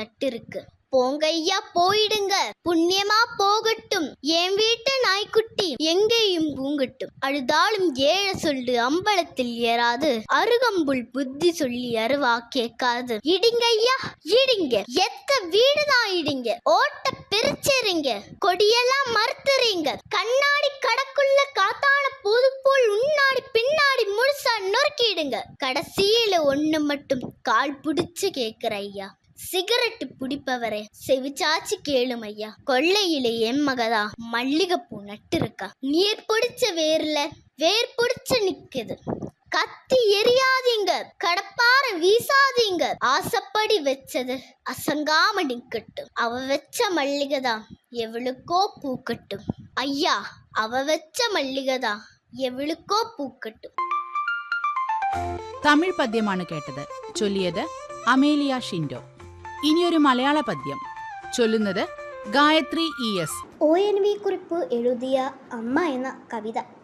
தட்டு இருக்கு போங்க ஐயா போயிடுங்க புண்ணியமா போகட்டும் என் வீட்டு நாய்க்குட்டி எங்கேயும் பூங்கட்டும் அழுதாலும் ஏழ சொல்லு அம்பலத்தில் ஏறாது அருகம்புல் புத்தி சொல்லி அருவா கேட்காது இடிங்க ஐயா இடிங்க எத்த வீடுதான் இடிங்க ஓட்ட பிரிச்சிருங்க கொடியெல்லாம் மறுத்துறீங்க கண்ணாடி கடக்குள்ள காத்தான புது போல் உன்னாடி பின்னாடி முழுசா நொறுக்கிடுங்க கடைசியில ஒண்ணு மட்டும் கால் புடிச்சு கேக்குற ஐயா சிகரெட்டு பிடிப்பவரே செவிச்சாச்சு கேளும் ஐயா கொள்ளையில என் மகதா மல்லிகைப்பூ நட்டு இருக்கா நீர் பிடிச்ச வேர்ல வேர் பிடிச்ச நிக்குது கத்தி எரியாதீங்க கடப்பார வீசாதீங்க ஆசைப்படி வச்சது அசங்காம நிக்கட்டும் அவ வச்ச மல்லிகைதான் எவளுக்கோ பூக்கட்டும் ஐயா அவ வச்ச மல்லிகைதான் எவளுக்கோ பூக்கட்டும் തമിഴ് പദ്യമാണ് കേട്ടത് ചൊല്ലിയത് അമേലിയ ഷിൻഡോ ഇനിയൊരു മലയാള പദ്യം ചൊല്ലുന്നത് Gayathri E S O N V Kurup എഴുതിയ അമ്മ എന്ന കവിത